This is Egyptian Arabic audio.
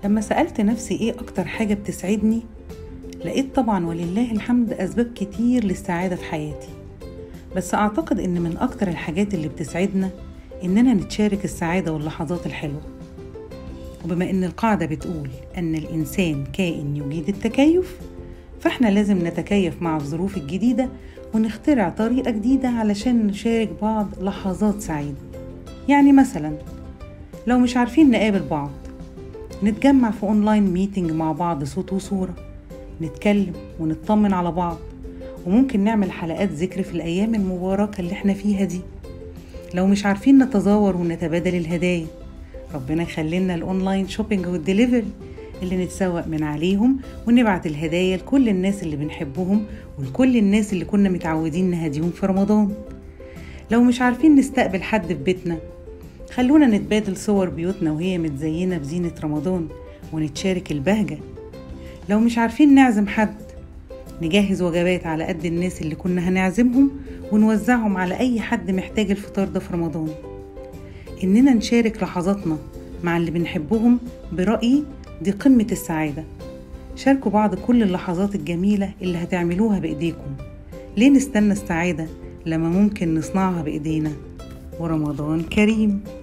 لما سألت نفسي إيه أكتر حاجة بتسعدني لقيت طبعا ولله الحمد أسباب كتير للسعادة في حياتي بس أعتقد إن من أكتر الحاجات اللي بتسعدنا إننا نتشارك السعادة واللحظات الحلوة وبما إن القاعدة بتقول أن الإنسان كائن يجيد التكيف فإحنا لازم نتكيف مع الظروف الجديدة ونخترع طريقة جديدة علشان نشارك بعض لحظات سعيدة يعني مثلا لو مش عارفين نقابل بعض نتجمع في اونلاين ميتنج مع بعض صوت وصورة نتكلم ونطمن على بعض وممكن نعمل حلقات ذكر في الأيام المباركة اللي احنا فيها دي لو مش عارفين نتزاور ونتبادل الهدايا ربنا يخلينا الأونلاين شوبينج والدليفري اللي نتسوق من عليهم ونبعت الهدايا لكل الناس اللي بنحبهم ولكل الناس اللي كنا متعودين نهديهم في رمضان لو مش عارفين نستقبل حد في بيتنا خلونا نتبادل صور بيوتنا وهي متزينة بزينة رمضان ونتشارك البهجة لو مش عارفين نعزم حد نجهز وجبات على قد الناس اللي كنا هنعزمهم ونوزعهم على أي حد محتاج الفطار ده في رمضان إننا نشارك لحظاتنا مع اللي بنحبهم برأيي دي قمة السعادة شاركوا بعض كل اللحظات الجميلة اللي هتعملوها بإيديكم ليه نستنى السعادة لما ممكن نصنعها بإيدينا ورمضان كريم